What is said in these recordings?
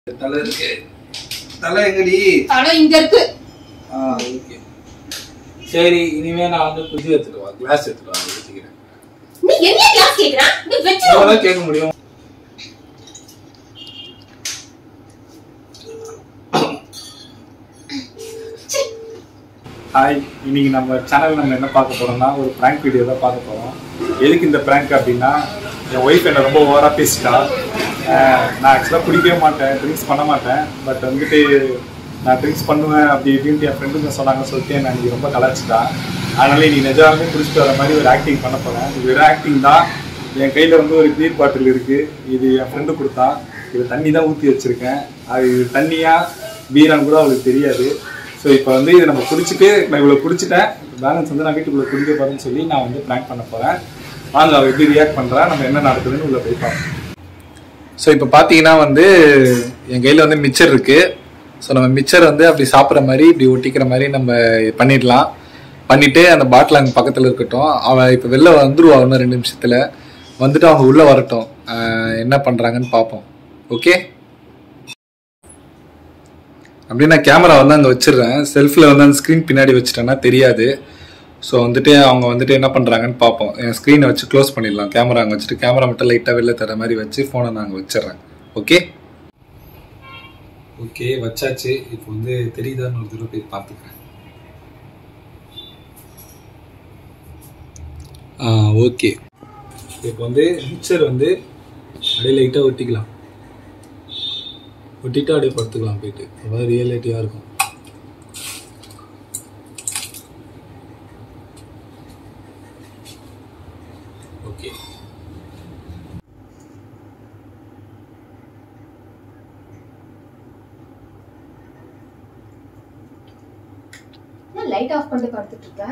தலை இருக்கு தலை எங்கடி தலை இங்க இருக்கு ஆ ஓகே சரி இனிமே நான் வந்து புதி எடுத்துட்டு வா கிளாஸ் எடுத்துட்டு வா வச்சுக்கிறேன் நீ என்ன கிளாஸ் கேக்குறான் நீ வெச்சு அவ்வளவுதான் கேட்க முடியும் ஹாய் இன்னைக்கு நம்ம சேனல் நம்ம என்ன பார்க்க போறோம்னா ஒரு ப்ராங்க் வீடியோ தான் பார்க்க போறோம் எதுக்கு இந்த ப்ராங்க் அப்படின்னா என் ஒய்ஃப் என்ன ரொம்ப ஓவரா பேசிட்டா அஹ் நான் ஆக்சுவலாக குடிக்கவே மாட்டேன் ட்ரிங்க்ஸ் பண்ண மாட்டேன் பட் வந்துட்டு நான் ட்ரிங்க்ஸ் பண்ணுவேன் அப்படி இப்படின்ட்டு என் ஃப்ரெண்டுங்க சொன்னாங்க சொல்லிட்டு நான் இன்னைக்கு ரொம்ப கலாச்சிட்டா அதனால இன்னைக்கு நிஜமாலுமே குடிச்சிட்டு வர மாதிரி ஒரு ஆக்டிங் பண்ண போறேன் இது வெறும் ஆக்டிங் தான் என் கையில வந்து ஒரு பீர் பாட்டில் இருக்கு இது என் ஃப்ரெண்டு கொடுத்தா இது தண்ணி தான் ஊற்றி வச்சிருக்கேன் அது இது தண்ணியா பீரான்னு கூட அவளுக்கு தெரியாது ஸோ இப்போ வந்து இதை நம்ம குடிச்சிட்டு நான் இவ்வளோ குடிச்சிட்டேன் பேலன்ஸ் வந்து நான் வீட்டுக்குள்ளே குடிக்க போகிறேன்னு சொல்லி நான் வந்து ப்ராங்க் பண்ண போகிறேன் வாங்க அவள் எப்படி ரியாக்ட் பண்ணுறா நம்ம என்ன நடக்குதுன்னு உள்ள போய் பார்ப்போம் ஸோ இப்போ பார்த்தீங்கன்னா வந்து என் கையில் வந்து மிச்சர் இருக்கு ஸோ நம்ம மிச்சர் வந்து அப்படி சாப்பிட்ற மாதிரி இப்படி ஒட்டிக்கிற மாதிரி நம்ம பண்ணிடலாம் பண்ணிட்டு அந்த பாட்டில் அங்கே பக்கத்தில் இருக்கட்டும் அவள் இப்போ வெளில வந்துருவா இன்னும் ரெண்டு நிமிஷத்தில் வந்துட்டு அவங்க உள்ளே வரட்டும் ஆஹ் என்ன பண்ணுறாங்கன்னு பார்ப்போம் ஓகே அப்படியே நான் கேமரா வந்து அங்கே வச்சிடுறேன் செல்ஃபில் வந்து அந்த ஸ்க்ரீன் பின்னாடி வச்சுட்டேன்னா தெரியாது ஸோ வந்துட்டு அவங்க வந்துட்டு என்ன பண்ணுறாங்கன்னு பார்ப்போம் என் ஸ்க்ரீனை வச்சு க்ளோஸ் பண்ணிடலாம் கேமரா அங்கே வச்சுட்டு கேமரா மட்டும் லைட்டாக வெளில தர மாதிரி வச்சு ஃபோனை நான் அங்கே வச்சிடுறேன் ஓகே ஓகே வச்சாச்சு இப்போ வந்து தெரியுதான்னு ஒரு தடவை போய் பார்த்துக்கிறேன் ஆ ஓகே இப்போ வந்து மிக்சர் வந்து அப்படியே லைட்டாக ஒட்டிக்கலாம் ஒட்டிட்டு அப்படியே படுத்துக்கலாம் போயிட்டு அதாவது ரியாலிட்டியாக இருக்கும் ஓகே லைட் ஆஃப் பண்ணிட்டு படுத்துட்டு இருக்க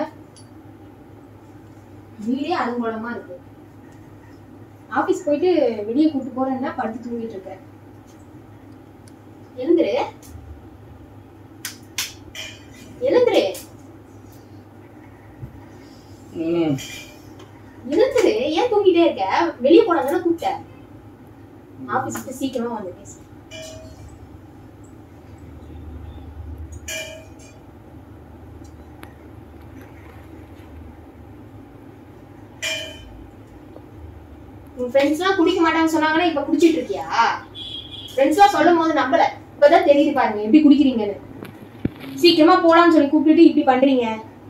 வீடே அலங்கோலமா இருக்கு ஆபீஸ் போயிட்டு வெளியே கூட்டு போறேன்னா படுத்து தூங்கிட்டு இருக்க எழுந்துரு எழுந்துரு எழுந்துரு ஏன் தூங்கிட்டே இருக்க வெளியே போனாங்கன்னா கூப்பிட்ட ஆபீஸ் விட்டு சீக்கிரமா வந்து பேசு உன் ஃப்ரெண்ட்ஸ்லாம் குடிக்க மாட்டாங்கன்னு சொன்னாங்கன்னா இப்ப குடிச்சிட்டு இருக்கியா ஃப்ரெண்ட்ஸ்லாம் சொல்லும் போது நம்பல இப்பதான் தெரியுது பாருங்க எப்படி குடிக்கிறீங்கன்னு சீக்கிரமா போலாம்னு சொல்லி கூப்பிட்டுட்டு இப்படி பண்றீங்க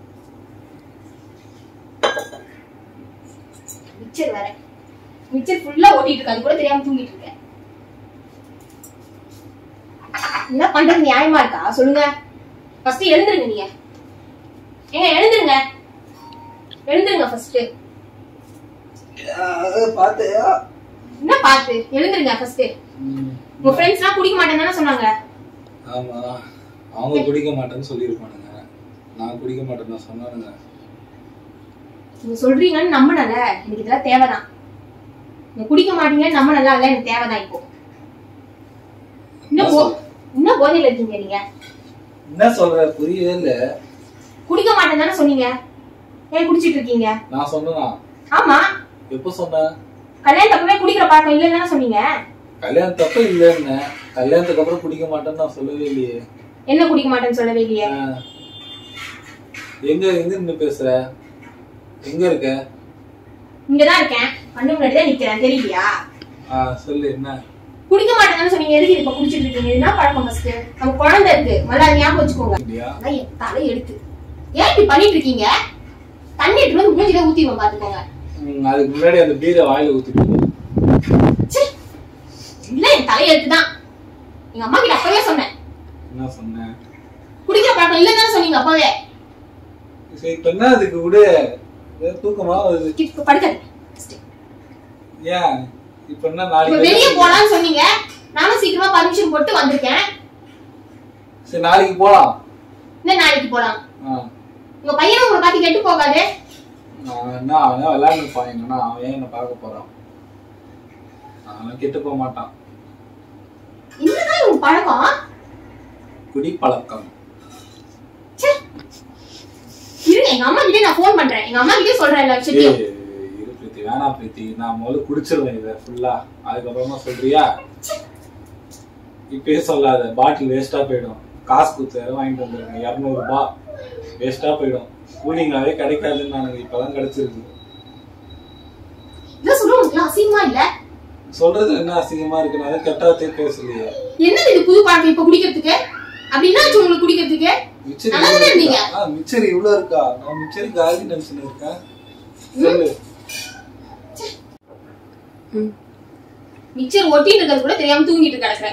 மிச்சர் வேற மிச்சர் ஃபுல்லா ஓட்டிட்டு இருக்கு அது கூட தெரியாம தூங்கிட்டு இருக்க என்ன பண்றது நியாயமா இருக்கா சொல்லுங்க ஃபர்ஸ்ட் எழுந்துருங்க நீங்க ஏங்க எழுந்துருங்க எழுந்துருங்க ஃபர்ஸ்ட் பார்த்தையா என்ன பார்த்து எழுந்துருங்க ஃபர்ஸ்ட் உங்க ஃப்ரெண்ட்ஸ்லாம் குடிக்க மாட்டேன்னு தானே சொன்னாங்க ஆமா அவங்க குடிக்க மாட்டேன்னு சொல்லியிருப்பானுங்க நான் குடிக்க மாட்டேன்னு நான் சொன்னானுங்க நீங்க சொல்றீங்கன்னு நம்பினல எனக்கு இதெல்லாம் தேவைதான் நீங்க குடிக்க மாட்டீங்கன்னு நம்பினல அதெல்லாம் எனக்கு தேவைதான் இப்போ இன்னும் போ- இன்னும் போதையில இருக்கீங்க நீங்க என்ன சொல்ற புரியவே இல்ல குடிக்க மாட்டேன்னு தானே சொன்னீங்க ஏன் குடிச்சிட்டு இருக்கீங்க நான் சொன்னா ஆமா எப்போ சொன்னேன் கல்யாணத்தப்பவே குடிக்கிற பழக்கம் இல்லைன்னு தானே சொன்னீங்க கல்யாணத்தப்ப இல்லைன்னு கல்யாணத்துக்கு அப்புறம் குடிக்க மாட்டேன்னு நான் சொல்லவே இல்லையே என்ன குடிக்க மாட்டேன்னு சொல்லவே இல்லையே ஆ. எங்க எங்க நின்னு பேசுற எங்க இருக்க இங்கதான் இருக்கேன் கண்ணு முன்னாடி தான் நிக்கிறேன் தெரியலையா ஆ சொல்லு என்ன குடிக்க மாட்டேன்னு சொன்னீங்க எதுக்கு இப்ப குடிச்சிட்டு இருக்கீங்க இது என்ன பழக்கம் ஃபர்ஸ்ட் நம்ம குழந்தை இருக்கு முதல்ல அதை ஞாபகம் வச்சுக்கோங்க இல்லையா அதான் என் தலை எடுத்து ஏன் இப்படி பண்ணிட்டு இருக்கீங்க தண்ணி எடுத்து வந்து மூஞ்சில ஊத்திடுவோம் பாத்துக்கோங்க ம், அதுக்கு முன்னாடி அந்த பீரை வாயில ஊத்திட்டு ச்சே. இல்ல என் தலை எடுத்து தான் எங்க அம்மா கிட்ட அப்பவே சொன்னேன் என்ன சொன்னேன் குடிக்கிற பழக்கம் இல்லைன்னு தான் சொன்னீங்க அப்பவே சரி இப்ப என்ன அதுக்கு விடு ஏதோ தூக்கமா வருது இப்ப படுக்காதீங்க first. ஏன் இப்ப என்ன இப்ப நாளைக்கு வெளியே போலாம்னு சொன்னீங்க நானும் சீக்கிரமா பர்மிஷன் போட்டு வந்திருக்கேன் சரி நாளைக்கு போலாம் இன்னும் நாளைக்கு போலாம் ஆ. உங்க பையனும் உங்களை பார்த்து கெட்டு போகாது நான் என்ன அவன் விளையாண்டுப்பான் என்னன்னா அவன் ஏன் என்ன பார்க்க போறான் அவன் கெட்டு போக மாட்டான் என்னதான் உங்க பழக்கம் குடி பழக்கம் ச்சே. இருங்க எங்க அம்மா கிட்டே நான் ஃபோன் பண்றேன் எங்க அம்மா கிட்டே சொல்றேன் எல்லா ஏய், விஷயத்தையும் இரு பிரீத்தி வேணாம் பிரீத்தி நான் முதல்ல குடிச்சிருவேன் இதை ஃபுல்லா அதுக்கப்புறமா சொல்றியா இப்பயே சொல்லாத பாட்டில் வேஸ்டா போயிடும் காசு கொடுத்து வாங்கிட்டு வந்துருங்க இரநூறுபா வேஸ்டா போயிடும் கூலிங்காவே கிடைக்காதுன்னு நானுங்க இப்பதான் கிடைச்சிருக்கு இதான் சொல்ல உங்களுக்கு அசிங்கமா இல்ல சொல்றது என்ன அசிங்கமா இருக்கு நான் கெட்டாத்தே பேசலையே என்னது இது புது பழக்கம் இப்ப குடிக்கிறதுக்கு அப்படின்னா ஆச்சு உங்களுக்கு குடிக்கிறதுக்கு மிச்சர் நல்லா இவ்வளவு தானே இருந்தீங்க? இருக்கா? ஆ, மிச்சர் இவ்வளவு இருக்கா நான் மிச்சர் காலி நினைச்சுன்னு இருக்கேன் சொல்லு மிக்சர் ஒட்டிட்டு இருக்கிறது கூட தெரியாம தூங்கிட்டு கிடக்குறேன்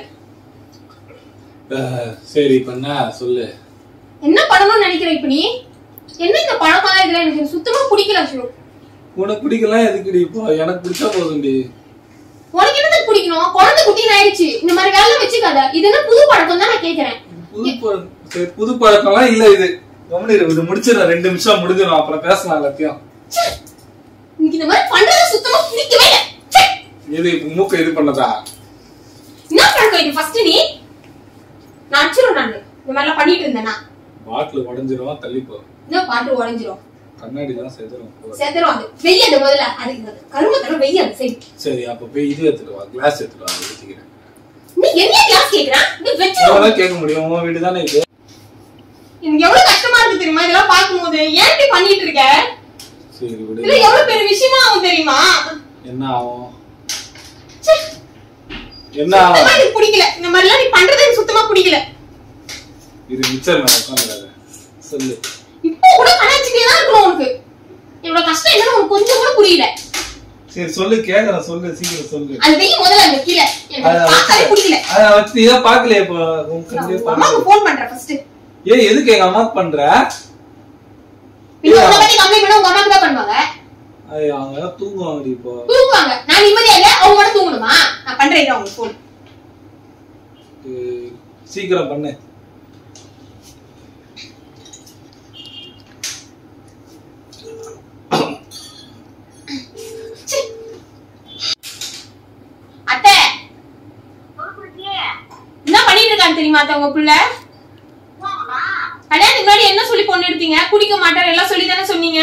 அஹ், சரி இப்ப என்ன சொல்லு என்ன பண்ணணும்னு நினைக்கிற இப்ப நீ என்ன இந்த பழக்கம் இதுல எனக்கு சுத்தமா பிடிக்கல அசோக் உனக்கு பிடிக்கலாம் எதுக்குடி இப்போ எனக்கு பிடிச்சா போதும்டி உனக்கு என்னது பிடிக்கணும் குழந்தை குட்டின்னு ஆயிடுச்சு இந்த மாதிரி வேலை வச்சுக்காத இது என்ன புது பழக்கம் தான் நான் கேக்குறேன் புது பழக்கம் சரி புது பழக்கம்லாம் இல்ல இது கவனிரு இது முடிச்சிடறேன் ரெண்டு நிமிஷம் முடிஞ்சிடும் அப்புறம் பேசலாம் எல்லாத்தையும் ச்சே. எனக்கு இந்த மாதிரி பண்றது சுத்தமா பிடிக்கவே இல்லை ச்சே. இது இப்ப மூக்க இது பண்ணதா என்ன பழக்கம் இது ஃபர்ஸ்ட் நீ நான் அடிச்சிரும் நான் இந்த மாதிரிலாம் பண்ணிட்டு இருந்தேனா பாட்டில் உடஞ்சிரும் தள்ளி போ இன்னும் பாட்டு உடஞ்சிரும் கண்ணாடி தான் செதுரும் போ. செத்துரும் அது வெய்ய அந்த முதல்ல அது கருமத்தனம் வெய்ய அந்த சைடு சரி அப்ப போய் இது எடுத்துட்டு வா கிளாஸ் எடுத்துட்டு வா ஊத்திக்கிறேன் நீ என்ன கிளாஸ் கேக்குறான் நீ வச்சிரும் அவ்வளவுதான் கேட்க முடியும் உன் வீடு தானே இது எனக்கு எவ்வளவு கஷ்டமா இருக்கு தெரியுமா இதெல்லாம் பார்க்கும்போது ஏன் இப்படி பண்ணிட்டு இருக்க சரி விடு இதுல எவ்வளவு பெரிய விஷயமா ஆகும் தெரியுமா என்ன ஆகும் ச்சே. என்ன சுத்தமா ஆகும் எனக்கு பிடிக்கல இந்த மாதிரி எல்லாம் நீ பண்றது எனக்கு சுத்தமா பிடிக்கல இது மிச்சர் மேல உட்காந்துடாத சொல்லு இப்போ கூட கலாய்ச்சிட்டே தான் இருக்கணும் உனக்கு இவ்வளவு கஷ்டம் என்னன்னு உனக்கு கொஞ்சம் கூட புரியல சரி சொல்லு கேக்குறேன் சொல்லு சீக்கிரம் சொல்லு அது வெய்ய முதல்ல அங்க கீழே எனக்கு அத பார்க்கவே பிடிக்கல அத வச்சு இதான் பாக்கலையே இப்போ உன் கண்ணிலே உங்க அம்மாவுக்கு போன் பண்றேன் ஃபர்ஸ்ட் ஏய் எதுக்கு எங்க அம்மாக்கு பண்ற பின்ன உன்னை பத்தி கம்ப்ளைண்ட் பண்ண உங்க அம்மாக்கு தான் பண்ணுவாங்க ஐய், அவங்க எல்லாம் தூங்குவாங்கடி இப்போ தூங்குவாங்க நான் நிம்மதியா இல்ல அவங்க மட்டும் தூங்கணுமா நான் பண்றேன் இரு அவங்க போன் ஏய், சீக்கிரம் பண்ணு அத்தை என்ன பண்ணிட்டு இருக்கான்னு தெரியுமா அத்தை உங்க புள்ள கல்யாணத்துக்கு முன்னாடி என்ன சொல்லி பொண்ணு எடுத்தீங்க குடிக்க மாட்டார் எல்லாம் சொல்லி தானே சொன்னீங்க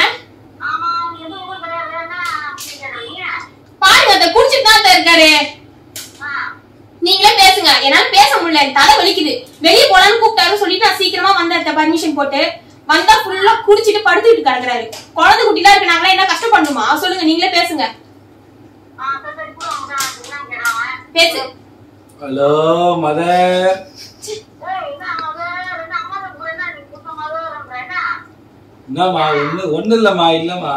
பாருங்க அத்தை குடிச்சிட்டு தான் அத்தை இருக்காரு நீங்களே பேசுங்க என்னால பேச முடியல எனக்கு தலை வலிக்குது வெளியே போலான்னு கூப்பிட்டாரு சொல்லிட்டு நான் சீக்கிரமா வந்தேன் பர்மிஷன் போட்டு வந்தா ஃபுல்லா குடிச்சிட்டு படுத்துக்கிட்டு கிடக்குறாரு குழந்தை குட்டிலாம் இருக்கு நாங்களா என்ன கஷ்டப்படணுமா சொல்லுங்க நீங்களே பேசுங்க பேசு ஹலோ மதர் என்னம்மா ஒண்ணு ஒண்ணு இல்லம்மா இல்லம்மா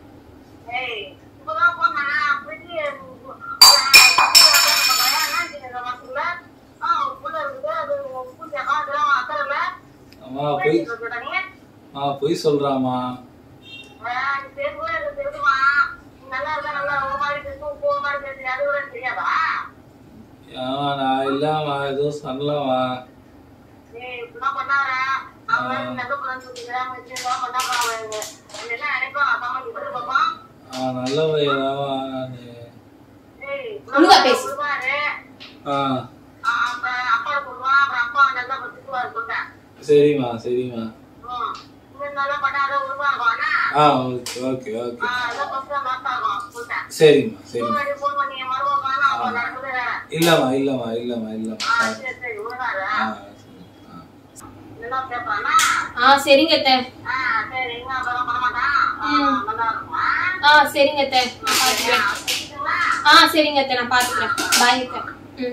அம்மா போய் ஆ பொய் சொல்றாமா ஆமா நான் இல்லம்மா எதுவும் சொல்லமா ஆ நல்ல பையனாமா நானு ஒழுங்கா பேசு ஆ சரிம்மா சரிம்மா ஆ ஓகே ஓகே ஓகே சரிம்மா சரிம்மா இல்லம்மா இல்லம்மா இல்லம்மா இல்லம்மா ஆ சரி. ஆ ஆ சரிங்க அத்தை ஆ சரிங்க அத்தை நான் பாத்துக்கிறேன் ஆ சரிங்க அத்தை நான் பாத்துக்கிறேன் பாய் அத்தை ம்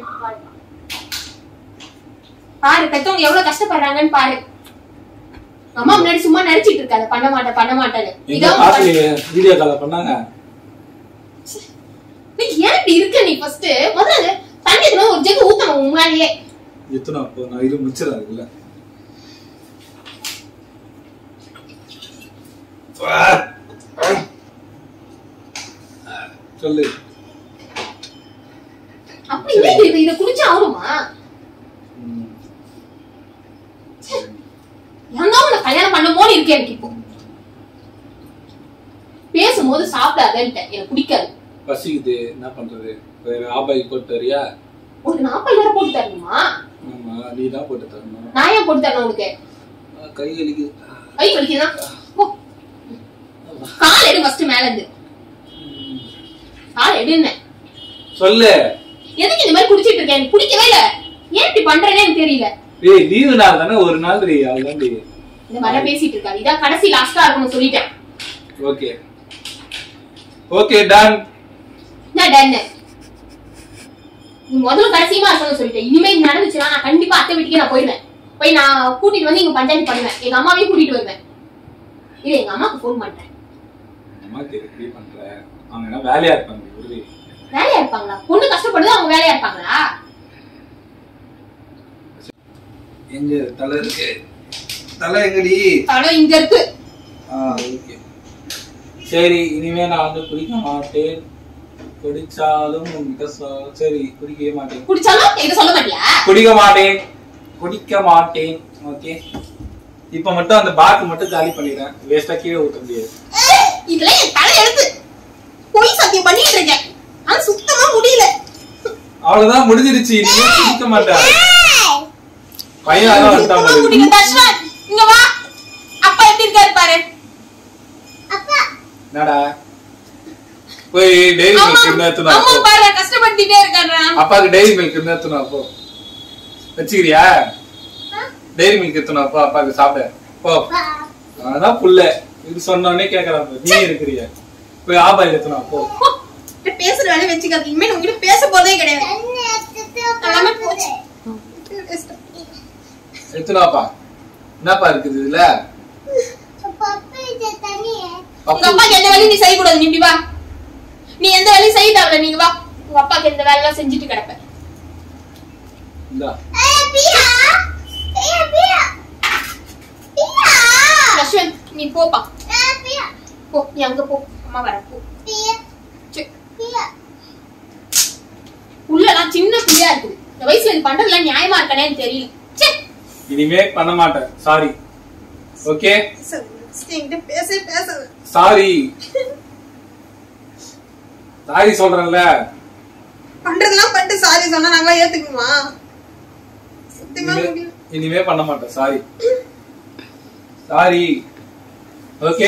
பாரு பெத்தவங்க எவ்வளவு கஷ்டப்படுறாங்கன்னு பாரு அம்மா முன்னாடி சும்மா நடிச்சிட்டு இருக்காத பண்ண மாட்டேன் பண்ண மாட்டேன்னு எங்க இதான் உன் பாத்து வீடியோ கால பண்ணாங்க நீ ஏன் இப்படி இருக்க நீ ஃபர்ஸ்ட் முதல்ல தண்ணி எதுனா ஒரு ஜெகு ஊத்தணும் உன் முன்னாடியே எத்தனை அப்போ நான் இது முடிச்சிடறேன் இருக்குல்ல சொல்லு அப்படி இல்லை இது இதை குடிச்சா ஆகுமா ம். ஏன் உன்னை கல்யாணம் பண்ண போல இருக்கு எனக்கு இப்போ பேசும்போது சாப்பிடாதன்ட்டேன் எனக்கு பிடிக்காது பசிக்குது என்ன பண்றது வேற ஆபாய் போட்டு வரியா ஒரு நாற்பதாயிரம் போட்டு தரணுமா ஆமா நீ தான் போட்டு தரணும் நான் ஏன் போட்டு தரணும் உனக்கு ஆ, கை வலிக்குது கை வலிக்குதுன்னா போ. கால் எடு ஃபர்ஸ்ட் மேல இருந்து கால் எடுன்னு சொல்லு எதுக்கு இந்த மாதிரி குடிச்சிட்டு இருக்கேன் எனக்கு பிடிக்கவே இல்ல ஏன் இப்படி பண்றேனே எனக்கு தெரியல ஏய் லீவு நாள் தானே ஒரு நாள் ரீ அதுதான்டி இந்த மாதிரி பேசிட்டு இருக்காது இதான் கடைசி லாஸ்டா இருக்கும்னு சொல்லிட்டேன் ஓகே ஓகே டன் நான் டன்னு நீ முதல்ல கடைசியமா இருக்கணும்னு சொல்லிட்டேன் இனிமே இது நடந்துச்சுன்னா நான் கண்டிப்பா அத்தை வீட்டுக்கே நான் போயிடுவேன் போய் நான் கூட்டிட்டு வந்து இங்க பஞ்சாயத்து பண்ணுவேன் எங்க அம்மாவையும் கூட்டிட்டு வருவேன் இது எங்க அம்மாக்கு ஃபோன் பண்றேன் அம்மாக்கு எப்படி பண்ற அவங்க என்ன வேலையா இருப்பாங்க விடுதி வேலையா இருப்பாங்களா பொண்ணு கஷ்டப்படுது அவங்க வேலையா இருப்பாங்களா எங்க தலை இருக்கு தலை எங்கடி தடம் இங்க இருக்கு ஆ ஓகே சரி இனிமே நான் வந்து குடிக்க மாட்டேன் குடிச்சாலும் உங்ககிட்ட சொ- சரி குடிக்கவே மாட்டேன் குடிச்சாலும் என்கிட்ட சொல்ல மாட்டியா குடிக்க மாட்டேன் குடிக்க மாட்டேன் ஓகே இப்ப மட்டும் அந்த பாக்கு மட்டும் காலி பண்ணிடுறேன் வேஸ்டா கீழே ஊத்த முடியாது இதெல்லாம் என் தலை எழுத்து பொய் சத்தியம் பண்ணிட்டு இருக்கேன் ஆனா சுத்தமா முடியல அவ்வளவுதான் முடிஞ்சிருச்சு இனிமே குடிக்க மாட்டேன் பையன் அதான் வந்துட்டான் சுத்தமா பாரு. முடியல தர்ஷன் இங்க வா அப்பா எப்படி இருக்காரு பாரு என்னடா போய் டெய்ரி அம்மா மில்க் இருந்தா எடுத்துன்னு வா, அம்மா போ. பாரு கஷ்டப்படுத்திட்டே இருக்காரு அப்பாக்கு டெய்ரி மில்க் இருந்தா எடுத்துன்னு வா, போ வச்சுக்கிறியா டெய்ரி மில்க் எடுத்துன்னு வா, போ அப்பாக்கு சாப்பிட போ அதான் புள்ள இது சொன்னோடனே கேக்குறான் பாரு. நீ இருக்கிறிய போய் ஆபாயில் எடுத்துன்னு வா, போ பேசுற வேலையை வச்சுக்காது இனிமே உங்ககிட்ட பேச போதே கிடையாது எல்லாமே போச்சு எடுத்துன்னு வாப்பா என்னப்பா இருக்குது இதுல உங்க அப்பாக்கு எந்த வேலையும் நீ செய்யக்கூடாது நீ இப்படி வா நீ எந்த வேலையும் செய்ய தேவையில்ல நீங்க வா உங்க அப்பாக்கு எந்த வேலை எல்லாம் செஞ்சுட்டு கிடப்ப இந்தா யஷ்வந்த் நீ போப்பா போ நீ அங்க போ அம்மா வர போ சரி. உள்ளலாம் சின்ன பிள்ளையா இருக்குது இந்த வயசுல இது பண்றதுலாம் நியாயமா இருக்கானேன்னு தெரியல ச்சே. இனிமே பண்ண மாட்டேன் சாரி ஓகே என்கிட்ட பேச பேச சாரி சாரி சொல்றேன்ல பண்றதெல்லாம் பண்ணிட்டு சாரி சொன்னா நாங்க ஏத்துக்குமா சத்தியமா இனிமே- முடியல. இனிமே பண்ண மாட்டேன் சாரி சாரி ஓகே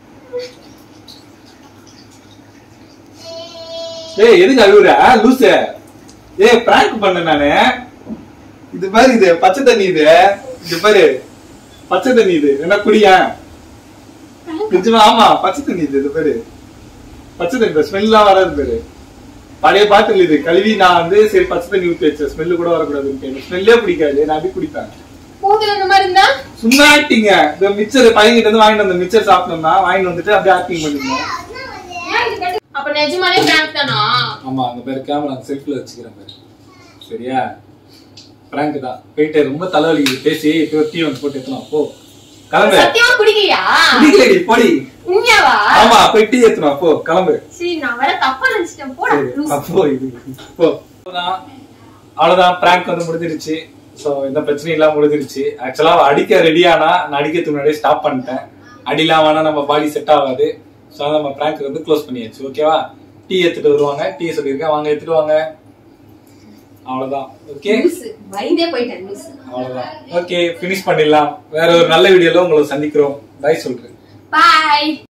ஏய் எதுக்கு அழுவுற லூசு ஏய் பிராங்க் பண்ண நானு இது பாரு இது பச்சை தண்ணி இது இது பாரு பச்சை தண்ணி இது என்ன குடியா நிஜமா ஆமா பச்சை தண்ணி இது இது பாரு பச்சை தண்ணி ஸ்மெல்லாம் வராது பாரு பழைய பாட்டில் இது கழுவி நான் வந்து சரி பச்சை தண்ணி ஊத்தி வச்சேன் ஸ்மெல்லு கூட வரக்கூடாதுன்னு ஸ்மெல்லே பிடிக்காது நான் அப்படி குடிப்பேன் போதுல இந்த மாதிரி இருந்தா சும்மா ஆக்டிங்க இந்த மிச்சர் பையன்கிட்ட இருந்து வாங்கிட்டு வந்த மிச்சர் சாப்பிட்டோம்னா வாங்கிட்டு வந்துட்டு அப்படியே ஆக்டிங் பண்ணிருந்தோம் அப்ப நிஜமாலே பிராங்க் தானா ஆமா அந்த பேர் கேமரா செல்ஃப்ல வச்சுக்கிறேன் பாரு சரியா பிராங்க் தான் போயிட்டு ரொம்ப தலைவலி பேசி இப்போ டீ வந்து போட்டு எடுத்துனோம் போ கிளம்பு சத்தியமா குடிக்கலையா குடிக்கலடி போடி உண்மையாவா ஆமா போய் டீ எடுத்துனோம் போ கிளம்பு சரி நான் வர தப்பா நினைச்சிட்டேன் போடா சரி லூசு. அப்போ இது போ அவ்வளவுதான் அவ்வளவுதான் பிராங்க் வந்து முடிஞ்சிருச்சு சோ எந்த பிரச்சனையும் இல்லாம முடிஞ்சிருச்சு ஆக்சுவலா அடிக்க ரெடியானா நான் அடிக்கிறதுக்கு முன்னாடியே ஸ்டாப் பண்ணிட்டேன் அடிலாம் வேணா நம்ம பாடி செட் ஆகாது ஸோ நம்ம பிராங்க் வந்து க்ளோஸ் பண்ணியாச்சு ஓகேவா டீ எடுத்துட்டு வருவாங்க டீ சொல்லியிருக்கேன் வாங்க எடுத்துட்டு வாங்க அவ்வளவுதான் ஓகே லூசு. பயந்தே போயிட்டேன் லூசு. அவ்வளவுதான் ஓகே ஃபினிஷ் பண்ணிடலாம் வேற ஒரு நல்ல வீடியோல உங்களை சந்திக்கிறோம் பை சொல்றேன் பாய்